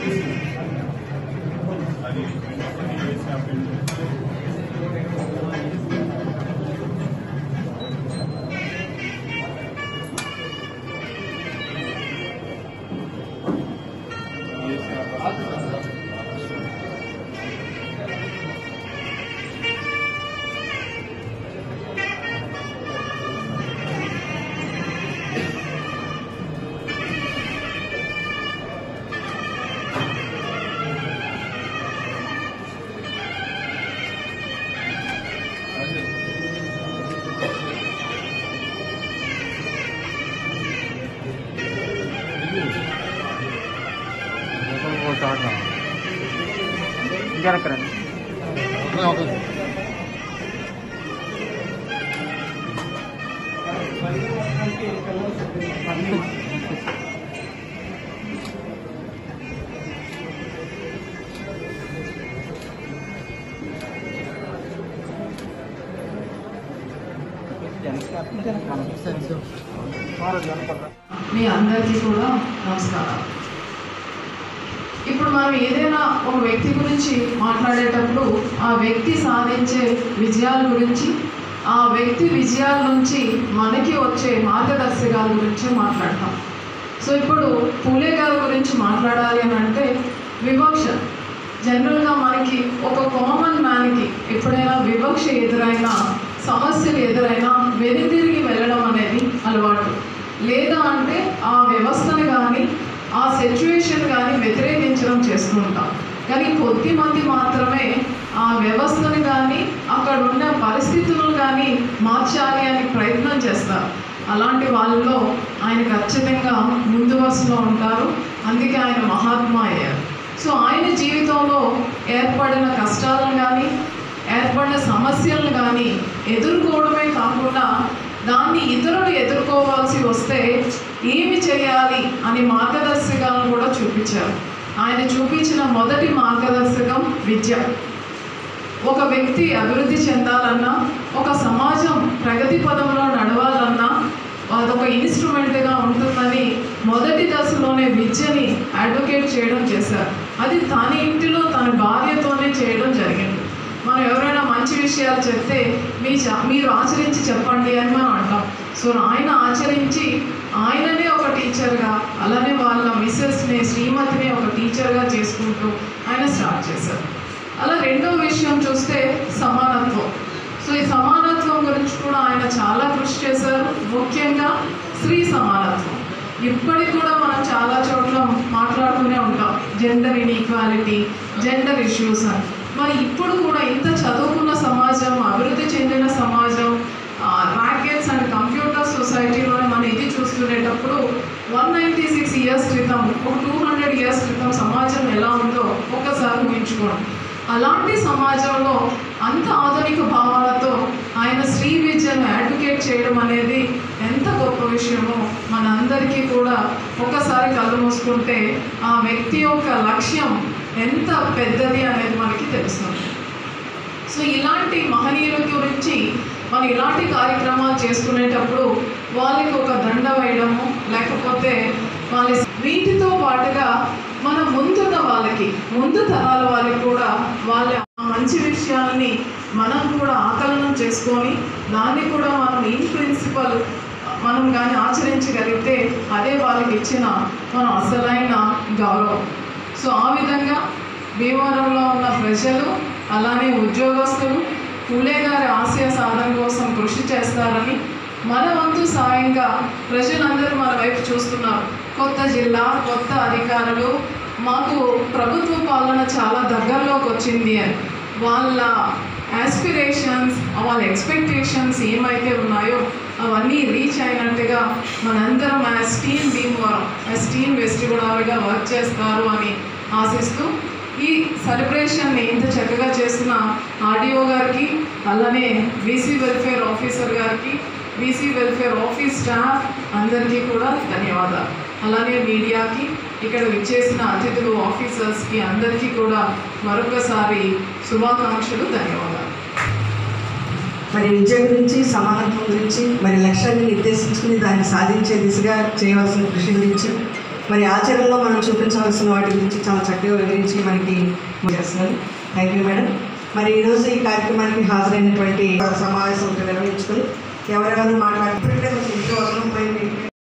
అది AC update AC update మీ అందరికీ కూడా నమస్కారం ఇప్పుడు మనం ఏదైనా ఒక వ్యక్తి గురించి మాట్లాడేటప్పుడు ఆ వ్యక్తి సాధించే విజయాల గురించి ఆ వ్యక్తి విజయాల నుంచి మనకి వచ్చే మార్గదర్శకాల గురించి మాట్లాడతాం సో ఇప్పుడు పూలే గారి గురించి మాట్లాడాలి అని అంటే వివక్ష జనరల్గా మనకి ఒక కామన్ మ్యాన్కి ఎప్పుడైనా వివక్ష ఎదురైనా సమస్యలు ఎదురైనా వెనుతిరిగి వెళ్ళడం అనేది అలవాటు లేదా అంటే ఆ వ్యవస్థను కానీ ఆ సిచ్యువేషన్ కానీ వ్యతిరేకించడం చేస్తూ ఉంటాం కానీ కొద్ది మంది మాత్రమే ఆ వ్యవస్థను కానీ అక్కడ ఉన్న పరిస్థితులను కానీ మార్చాలి అని ప్రయత్నం చేస్తారు అలాంటి వాళ్ళలో ఆయన ఖచ్చితంగా ముందు వరుసలో ఉంటారు అందుకే ఆయన మహాత్మా అయ్యారు సో ఆయన జీవితంలో ఏర్పడిన కష్టాలను కానీ ఏర్పడిన సమస్యలను కానీ ఎదుర్కోవడమే కాకుండా దాన్ని ఇతరులు ఎదుర్కోవాల్సి వస్తే ఏమి చేయాలి అని మార్గదర్శకాలను కూడా చూపించారు ఆయన చూపించిన మొదటి మార్గదర్శకం విద్య ఒక వ్యక్తి అభివృద్ధి చెందాలన్నా ఒక సమాజం ప్రగతి పదంలో నడవాలన్నా అదొక ఇన్స్ట్రుమెంట్గా ఉంటుందని మొదటి దశలోనే విద్యని అడ్వకేట్ చేయడం చేశారు అది తన ఇంటిలో తన భార్యతోనే చేయడం జరిగింది మనం ఎవరైనా మంచి విషయాలు చెప్తే మీ చ- మీరు ఆచరించి చెప్పండి అని మనం అంటాం సో ఆయన ఆచరించి ఆయననే ఒక టీచర్గా అలానే వాళ్ళ మిస్సెస్ని శ్రీమతిని ఒక టీచర్గా చేసుకుంటూ ఆయన స్టార్ట్ చేశారు అలా రెండో విషయం చూస్తే సమానత్వం సో ఈ సమానత్వం గురించి కూడా ఆయన చాలా కృషి చేశారు ముఖ్యంగా స్త్రీ సమానత్వం ఇప్పటికి కూడా మనం చాలా చోట్ల మాట్లాడుతూనే ఉంటాం జెండర్ ఇన్ఈక్వాలిటీ జెండర్ ఇష్యూస్ అని మరి ఇప్పుడు కూడా ఇంత చదువుకున్న సమాజం అభివృద్ధి చెందిన సమాజం ర్యాకెట్స్ అండ్ కంప్యూటర్ సొసైటీలో మనం ఇది చూసుకునేటప్పుడు వన్ నైంటీ సిక్స్ ఇయర్స్ క్రితం ఒక టూ హండ్రెడ్ ఇయర్స్ క్రితం సమాజం ఎలా ఉందో ఒక్కసారి ఊహించుకోండి అలాంటి సమాజంలో అంత ఆధునిక భావాలతో ఆయన స్త్రీ విద్యను అడ్వకేట్ చేయడం అనేది ఎంత గొప్ప విషయమో మనందరికీ కూడా ఒక్కసారి కళ్ళు మూసుకుంటే ఆ వ్యక్తి యొక్క లక్ష్యం ఎంత పెద్దది అనేది మనకి తెలుస్తుంది సో ఇలాంటి మహనీయుల గురించి మనం ఇలాంటి కార్యక్రమాలు చేసుకునేటప్పుడు వాళ్ళకి ఒక దండ వేయడము లేకపోతే వాళ్ళ వీటితో పాటుగా మన ముందున్న వాళ్ళకి ముందు తరాల వాళ్ళకి కూడా వాళ్ళ ఆ మంచి విషయాలని మనం కూడా ఆకలనం చేసుకొని దాన్ని కూడా మనం ఇన్ ప్రిన్సిపల్ మనం కానీ ఆచరించగలిగితే అదే వాళ్ళకి ఇచ్చిన మన అసలైన గౌరవం సో ఆ విధంగా భీమవరంలో ఉన్న ప్రజలు అలానే ఉద్యోగస్తులు పూలే గారి ఆశయ సాధన కోసం కృషి చేస్తారని మన వంతు సాయంగా ప్రజలందరూ మన వైపు చూస్తున్నారు కొత్త జిల్లా కొత్త అధికారులు మాకు ప్రభుత్వ పాలన చాలా దగ్గరలోకి వచ్చింది అని వాళ్ళ ఆస్పిరేషన్స్ వాళ్ళ ఎక్స్పెక్టేషన్స్ ఏమైతే ఉన్నాయో అవన్నీ రీచ్ అయినట్టుగా మనందరం as team Bhimavaram as team west గోదావరిగా వర్క్ చేస్తారు అని ఆశిస్తూ ఈ సెలబ్రేషన్ని ఇంత చక్కగా చేసిన ఆర్డీఓ గారికి అలానే బీసీ వెల్ఫేర్ ఆఫీసర్ గారికి బీసీ వెల్ఫేర్ ఆఫీస్ స్టాఫ్ అందరికీ కూడా ధన్యవాదాలు అలానే మీడియాకి ఇక్కడ విచ్చేసిన అతిథులు ఆఫీసర్స్కి అందరికీ కూడా మరొకసారి శుభాకాంక్షలు ధన్యవాదాలు మరి విద్య గురించి సమానత్వం గురించి మరి లక్ష్యాన్ని నిర్దేశించుకుని దాన్ని సాధించే దిశగా చేయవలసిన కృషి గురించి మరి ఆచరణలో మనం చూపించవలసిన వాటి గురించి చాలా చక్కగా వివరించి మనకి చేస్తున్నారు థ్యాంక్ యూ మేడం మరి ఈరోజు ఈ కార్యక్రమానికి హాజరైనటువంటి సమావేశం నిర్వహించుకొని ఎవరెవరు మాట్లాడుతుంటే కొంచెం ఇంట్లో వదలం పోయింది